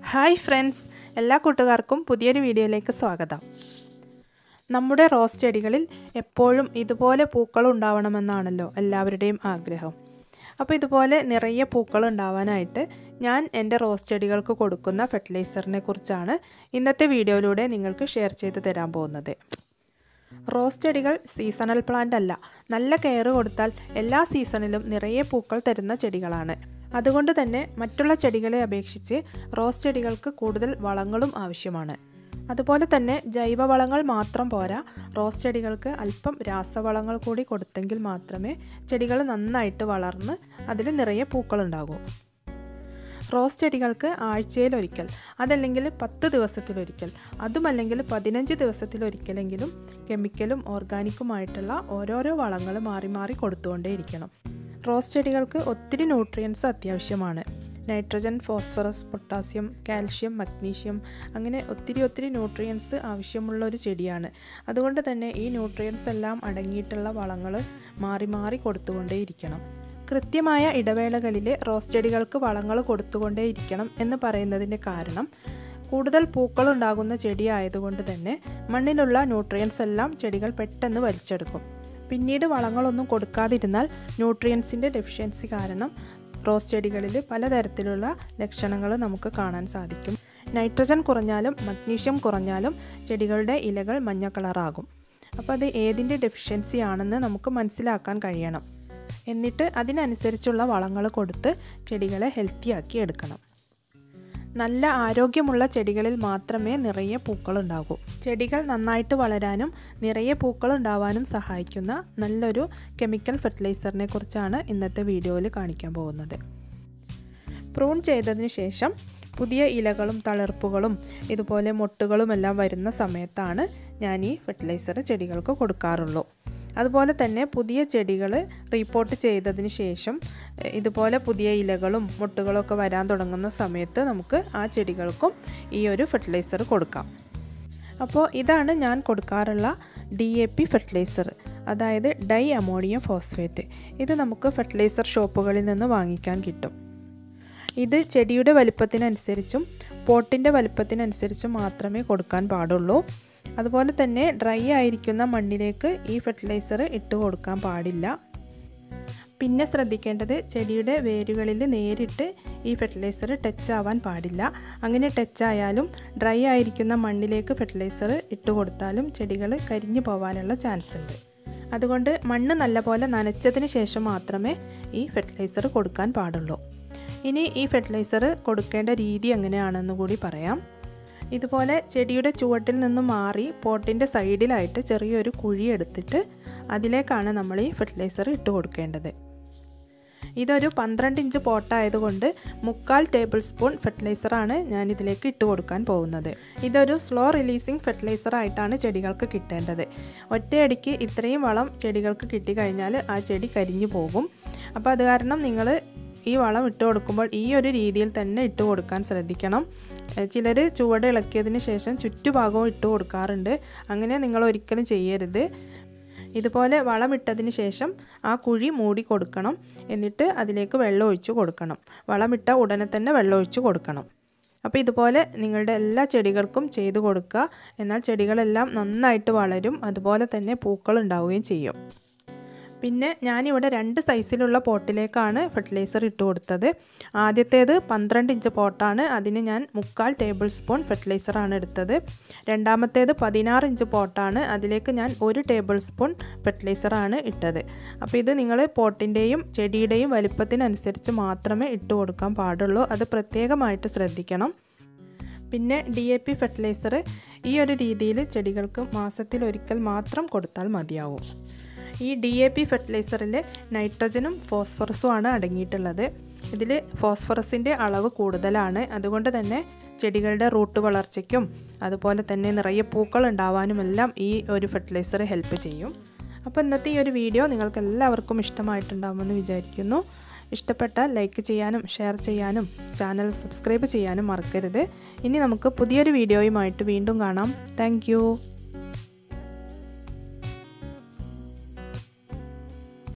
hi friends എല്ലാ കൂട്ടുകാർക്കും പുതിയൊരു വീഡിയോയിലേക്ക് സ്വാഗതം നമ്മുടെ റോസ് ചെടികളിൽ എപ്പോഴും ഇതുപോലെ പൂക്കൾ ഉണ്ടാവണമെന്നാണല്ലോ എല്ലാവരുടെയും ആഗ്രഹം അപ്പോൾ ഇതുപോലെ നിറയെ പൂക്കൾ ഉണ്ടാവാനായിട്ട് ഞാൻ എൻ്റെ റോസ് ചെടികൾക്ക് കൊടുക്കുന്ന ഫെർട്ടിലൈസറിനെ കുറിച്ചാണ് ഇന്നത്തെ വീഡിയോയിലൂടെ നിങ്ങൾക്ക് ഷെയർ ചെയ്ത് തരാൻ പോകുന്നത് റോസ് ചെടികൾ സീസണൽ പ്ലാന്റ് അല്ല നല്ല കെയർ കൊടുത്താൽ എല്ലാ സീസണിലും നിറയെ പൂക്കൾ തരുന്ന ചെടികളാണ് അതുകൊണ്ട് തന്നെ മറ്റുള്ള ചെടികളെ അപേക്ഷിച്ച് റോസ് ചെടികൾക്ക് കൂടുതൽ വളങ്ങളും ആവശ്യമാണ് അതുപോലെ തന്നെ ജൈവവളങ്ങൾ മാത്രം പോരാ റോസ് ചെടികൾക്ക് അല്പം രാസവളങ്ങൾ കൂടി കൊടുത്തെങ്കിൽ മാത്രമേ ചെടികൾ നന്നായിട്ട് വളർന്ന് അതിൽ നിറയെ പൂക്കളുണ്ടാകൂ റോസ് ചെടികൾക്ക് ആഴ്ചയിലൊരിക്കൽ അതല്ലെങ്കിൽ പത്ത് ദിവസത്തിലൊരിക്കൽ അതുമല്ലെങ്കിൽ പതിനഞ്ച് ദിവസത്തിലൊരിക്കലെങ്കിലും കെമിക്കലും ഓർഗാനിക്കുമായിട്ടുള്ള ഓരോരോ വളങ്ങൾ മാറി മാറി കൊടുത്തുകൊണ്ടേയിരിക്കണം റോസ് ചെടികൾക്ക് ഒത്തിരി ന്യൂട്രിയൻസ് അത്യാവശ്യമാണ് nitrogen phosphorus potassium calcium magnesium അങ്ങനെ ഒത്തിരി ഒത്തിരി ന്യൂട്രിയൻസ് ആവശ്യമുള്ള ഒരു ചെടിയാണ് അതുകൊണ്ട് തന്നെ ഈ ന്യൂട്രിയൻസ് എല്ലാം അടങ്ങിയിട്ടുള്ള വളങ്ങൾ മാറി മാറി കൊടുത്തുകൊണ്ടേയിരിക്കണം കൃത്യമായ ഇടവേളകളിൽ റോസ് ചെടികൾക്ക് വളങ്ങൾ കൊടുത്തുകൊണ്ടേയിരിക്കണം എന്ന് പറയുന്നതിൻ്റെ കാരണം കൂടുതൽ പൂക്കളുണ്ടാകുന്ന ചെടി ആയതുകൊണ്ട് തന്നെ മണ്ണിലുള്ള ന്യൂട്രിയൻസ് എല്ലാം ചെടികൾ പെട്ടെന്ന് വലിച്ചെടുക്കും പിന്നീട് വളങ്ങളൊന്നും കൊടുക്കാതിരുന്നാൽ ന്യൂട്രിയൻസിൻ്റെ ഡെഫിഷ്യൻസി കാരണം റോസ് ചെടികളിൽ പലതരത്തിലുള്ള ലക്ഷണങ്ങൾ നമുക്ക് കാണാൻ സാധിക്കും നൈട്രജൻ കുറഞ്ഞാലും മഗ്നീഷ്യം കുറഞ്ഞാലും ചെടികളുടെ ഇലകൾ മഞ്ഞ കളറാകും അപ്പോൾ അത് ഏതിൻ്റെ ഡെഫിഷ്യൻസി ആണെന്ന് നമുക്ക് മനസ്സിലാക്കാൻ കഴിയണം എന്നിട്ട് അതിനനുസരിച്ചുള്ള വളങ്ങൾ കൊടുത്ത് ചെടികളെ ഹെൽത്തിയാക്കി എടുക്കണം നല്ല ആരോഗ്യമുള്ള ചെടികളിൽ മാത്രമേ നിറയെ പൂക്കളുണ്ടാകൂ ചെടികൾ നന്നായിട്ട് വളരാനും നിറയെ പൂക്കൾ ഉണ്ടാവാനും സഹായിക്കുന്ന നല്ലൊരു കെമിക്കൽ ഫെർട്ടിലൈസറിനെ കുറിച്ചാണ് ഇന്നത്തെ വീഡിയോയിൽ കാണിക്കാൻ പോകുന്നത് പ്രൂൺ ചെയ്തതിന് ശേഷം പുതിയ ഇലകളും തളിർപ്പുകളും ഇതുപോലെ മൊട്ടുകളും എല്ലാം വരുന്ന സമയത്താണ് ഞാൻ ഈ ഫെർട്ടിലൈസർ ചെടികൾക്ക് കൊടുക്കാറുള്ളൂ അതുപോലെ തന്നെ പുതിയ ചെടികൾ റീപ്പോർട്ട് ചെയ്തതിന് ശേഷം ഇതുപോലെ പുതിയ ഇലകളും മുട്ടുകളൊക്കെ വരാൻ തുടങ്ങുന്ന സമയത്ത് നമുക്ക് ആ ചെടികൾക്കും ഈ ഒരു ഫെർട്ടിലൈസർ കൊടുക്കാം അപ്പോൾ ഇതാണ് ഞാൻ കൊടുക്കാറുള്ള ഡി എ പി ഫെർട്ടിലൈസർ അതായത് ഡൈ അമോണിയം ഫോസ്ഫേറ്റ് ഇത് നമുക്ക് ഫെർട്ടിലൈസർ ഷോപ്പുകളിൽ നിന്ന് വാങ്ങിക്കാൻ കിട്ടും ഇത് ചെടിയുടെ വലിപ്പത്തിനനുസരിച്ചും പോട്ടിൻ്റെ വലിപ്പത്തിനനുസരിച്ചും മാത്രമേ കൊടുക്കാൻ പാടുള്ളൂ അതുപോലെ തന്നെ ഡ്രൈ ആയിരിക്കുന്ന മണ്ണിലേക്ക് ഈ ഫെർട്ടിലൈസർ ഇട്ട് കൊടുക്കാൻ പാടില്ല പിന്നെ ശ്രദ്ധിക്കേണ്ടത് ചെടിയുടെ വേരുകളിൽ നേരിട്ട് ഈ ഫെർട്ടിലൈസർ ടച്ച് ആവാൻ പാടില്ല അങ്ങനെ ടച്ച് ആയാലും ഡ്രൈ ആയിരിക്കുന്ന മണ്ണിലേക്ക് ഫെർട്ടിലൈസർ ഇട്ട് കൊടുത്താലും ചെടികൾ കരിഞ്ഞു പോകാനുള്ള ചാൻസ് ഉണ്ട് അതുകൊണ്ട് മണ്ണ് നല്ലപോലെ നനച്ചതിന് ശേഷം മാത്രമേ ഈ ഫെർട്ടിലൈസർ കൊടുക്കാൻ പാടുള്ളൂ ഇനി ഈ ഫെർട്ടിലൈസർ കൊടുക്കേണ്ട രീതി എങ്ങനെയാണെന്ന് കൂടി പറയാം ഇതുപോലെ ചെടിയുടെ ചുവട്ടിൽ നിന്നും മാറി പോട്ടിൻ്റെ സൈഡിലായിട്ട് ചെറിയൊരു കുഴി എടുത്തിട്ട് അതിലേക്കാണ് നമ്മൾ ഈ ഫെർട്ടിലൈസർ ഇട്ട് കൊടുക്കേണ്ടത് ഇതൊരു പന്ത്രണ്ട് ഇഞ്ച് പോട്ടായതുകൊണ്ട് മുക്കാൽ ടേബിൾ സ്പൂൺ ഫെർട്ടിലൈസറാണ് ഞാൻ ഇതിലേക്ക് ഇട്ട് കൊടുക്കാൻ പോകുന്നത് ഇതൊരു സ്ലോ റിലീസിങ് ഫെർട്ടിലൈസർ ആയിട്ടാണ് ചെടികൾക്ക് കിട്ടേണ്ടത് ഒറ്റയടിക്ക് ഇത്രയും വളം ചെടികൾക്ക് കിട്ടിക്കഴിഞ്ഞാൽ ആ ചെടി കരിഞ്ഞു പോകും അപ്പോൾ അത് കാരണം നിങ്ങൾ ഈ വളം ഇട്ട് കൊടുക്കുമ്പോൾ ഈ ഒരു രീതിയിൽ തന്നെ ഇട്ട് കൊടുക്കാൻ ശ്രദ്ധിക്കണം ചിലർ ചുവട് ഇളക്കിയതിന് ശേഷം ചുറ്റുഭാഗവും ഇട്ട് കൊടുക്കാറുണ്ട് അങ്ങനെ നിങ്ങൾ ഒരിക്കലും ചെയ്യരുത് ഇതുപോലെ വളമിട്ടതിന് ശേഷം ആ കുഴി മൂടി കൊടുക്കണം എന്നിട്ട് അതിലേക്ക് വെള്ളം ഒഴിച്ച് കൊടുക്കണം വളമിട്ട ഉടനെ തന്നെ വെള്ളം ഒഴിച്ച് കൊടുക്കണം അപ്പോൾ ഇതുപോലെ നിങ്ങളുടെ എല്ലാ ചെടികൾക്കും ചെയ്തു കൊടുക്കുക എന്നാൽ ചെടികളെല്ലാം നന്നായിട്ട് വളരും അതുപോലെ തന്നെ പൂക്കൾ ഉണ്ടാവുകയും ചെയ്യും പിന്നെ ഞാനിവിടെ രണ്ട് സൈസിലുള്ള പോട്ടിലേക്കാണ് ഫെർട്ടിലൈസർ ഇട്ട് കൊടുത്തത് ആദ്യത്തേത് പന്ത്രണ്ട് ഇഞ്ച് പോട്ടാണ് അതിന് ഞാൻ മുക്കാൽ ടേബിൾ സ്പൂൺ ഫെർട്ടിലൈസറാണ് എടുത്തത് രണ്ടാമത്തേത് പതിനാറ് ഇഞ്ച് പോട്ടാണ് അതിലേക്ക് ഞാൻ ഒരു ടേബിൾ സ്പൂൺ ഫെർട്ടിലൈസറാണ് ഇട്ടത് അപ്പോൾ ഇത് നിങ്ങൾ പോട്ടിൻ്റെയും ചെടിയുടെയും വലിപ്പത്തിനനുസരിച്ച് മാത്രമേ ഇട്ട് കൊടുക്കാൻ പാടുള്ളൂ അത് പ്രത്യേകമായിട്ട് ശ്രദ്ധിക്കണം പിന്നെ ഡി എ പി ഫെർട്ടിലൈസർ ഈ ഒരു രീതിയിൽ ചെടികൾക്ക് മാസത്തിൽ ഒരിക്കൽ മാത്രം കൊടുത്താൽ മതിയാവും ഈ ഡി എ പി ഫെർട്ടിലൈസറിൽ നൈട്രജനും ഫോസ്ഫറസും ആണ് അടങ്ങിയിട്ടുള്ളത് ഇതിൽ ഫോസ്ഫറസിൻ്റെ അളവ് കൂടുതലാണ് അതുകൊണ്ട് തന്നെ ചെടികളുടെ റൂട്ട് വളർച്ചയ്ക്കും അതുപോലെ തന്നെ നിറയെ പൂക്കൾ ഉണ്ടാവാനുമെല്ലാം ഈ ഒരു ഫെർട്ടിലൈസർ ഹെൽപ്പ് ചെയ്യും അപ്പോൾ ഇന്നത്തെ ഈ ഒരു വീഡിയോ നിങ്ങൾക്ക് എല്ലാവർക്കും ഇഷ്ടമായിട്ടുണ്ടാകുമെന്ന് വിചാരിക്കുന്നു ഇഷ്ടപ്പെട്ടാൽ ലൈക്ക് ചെയ്യാനും ഷെയർ ചെയ്യാനും ചാനൽ സബ്സ്ക്രൈബ് ചെയ്യാനും മറക്കരുത് ഇനി നമുക്ക് പുതിയൊരു വീഡിയോയുമായിട്ട് വീണ്ടും കാണാം താങ്ക്